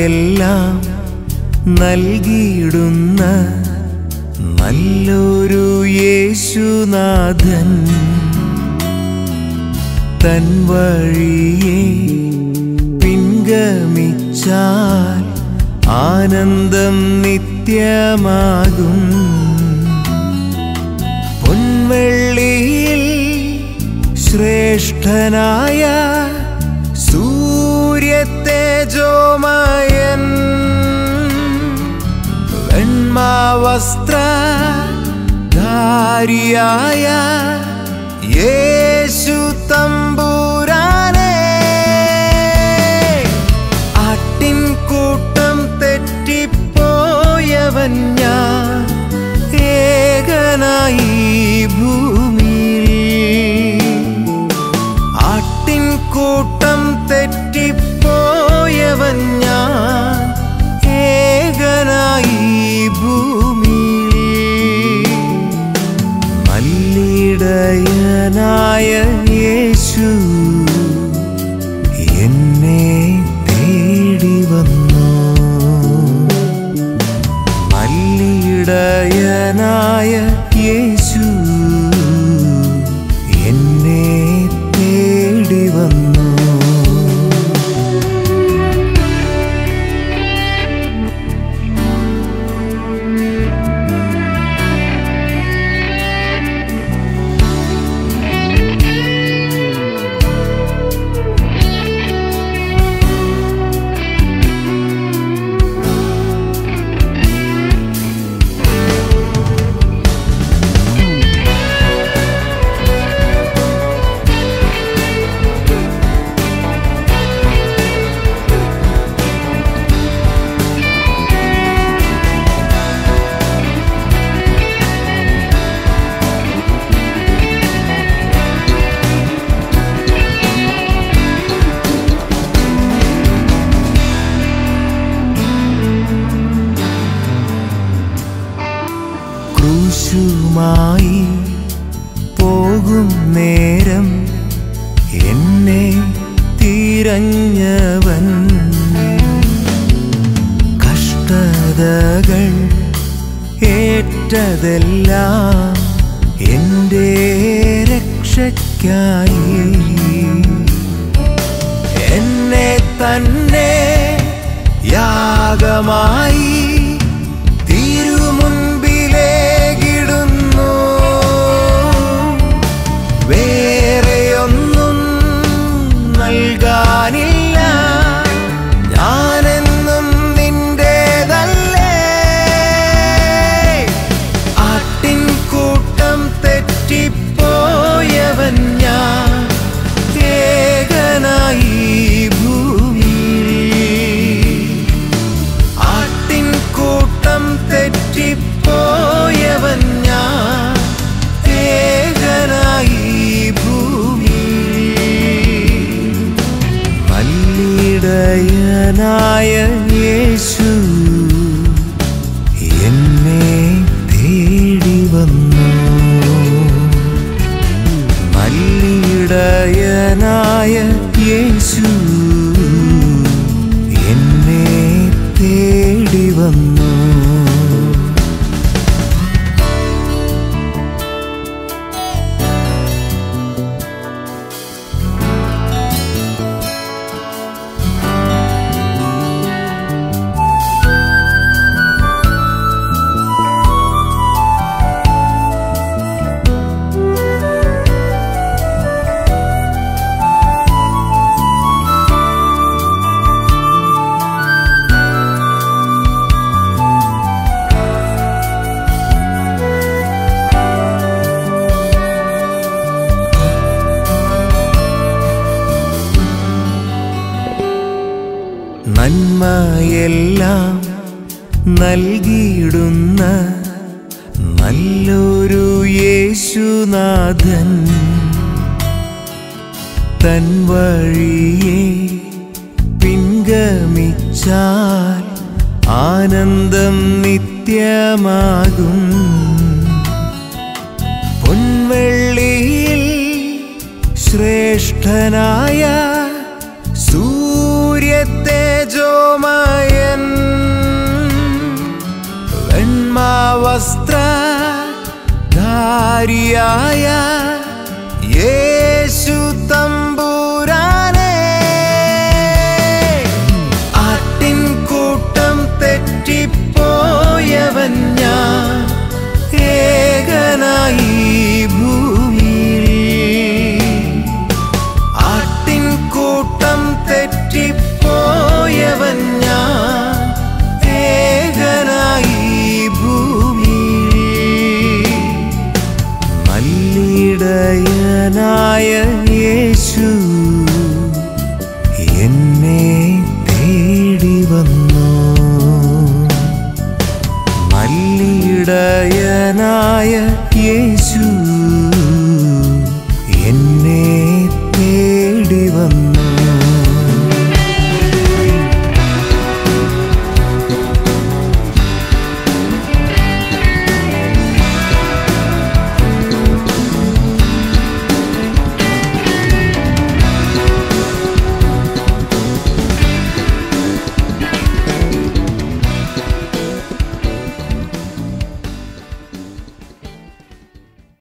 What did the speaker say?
നന്മയെല്ലാം നൽകിയിടുന്ന നല്ലൊരു യേശുനാഥൻ തൻ വഴിയെ പിൻഗമിച്ചാൽ ആനന്ദം നിത്യമാകും പൊൻവെള്ളിയിൽ ശ്രേഷ്ഠനായ സൂര്യത്തേജോമയൻ വെണ്മാവസ്ത്ര ധാരിയായ യേശു തമ്പുരാനെ ആട്ടിൻകൂട്ടം തെറ്റിപ്പോയവൻ ഞാൻ ഏകനായി ഭൂമിയിൽ ആട്ടിൻകൂട്ടം തെറ്റിപ്പോയവൻ ഞാൻ ഏകനായി ഭൂമിയിൽ മല്ലിടയനായ യേശു എന്നെ തേടി വന്നു മല്ലിടയനായ യേശു എന്നെ തേടി വന്നു ക്രൂശുമായി പോകും നേരം എന്നെ തിരഞ്ഞവൻ കഷ്ടതകൾ ഏറ്റതെല്ലാം എൻ്റെ രക്ഷയ്ക്കായി എന്നെ തന്നെ യാഗമായി തിരുമുൻപിലേകിടുന്നു വേറെയൊന്നും നൽകാനില്ല ഞാനെന്നും നിന്റേതല്ലേ ആട്ടിൻകൂട്ടം തെറ്റിപ്പോയവൻ ഞാൻ ഏകനായി ഭൂമിയിൽ ആട്ടിൻകൂട്ടം തെറ്റിപ്പോയവൻ ഞാൻ ഏകനായി ഭൂമിയിൽ മല്ലിടയനായ യേശു എന്നെ തേടി വന്നു മല്ലിടയനായ യേശു എന്നെ തേടി വന്നു നന്മയെല്ലാം നൽകിയിടുന്ന നല്ലൊരു യേശുനാഥൻ തൻ വഴിയെ പിൻഗമിച്ചാൽ ആനന്ദം നിത്യമാകും പൊൻവെള്ളിയിൽ ശ്രേഷ്ഠനായ സൂര്യ സൂര്യത്തേജോമയൻ വെണ്മാവസ്ത്ര ധാരിയായ യേശു തമ്പുരാനെ ആട്ടിൻകൂട്ടം തെറ്റിപ്പോയവൻ ഞാൻ ഏകനായി ഭൂമിയിൽ ആട്ടിൻകൂട്ടം തെറ്റിപ്പോയവൻ ഞാൻ ഏകനായി ഭൂമിയിൽ നല്ലിടയനായ യേശു എന്നെ തേടി വന്നു നല്ലിടയനായ യേശു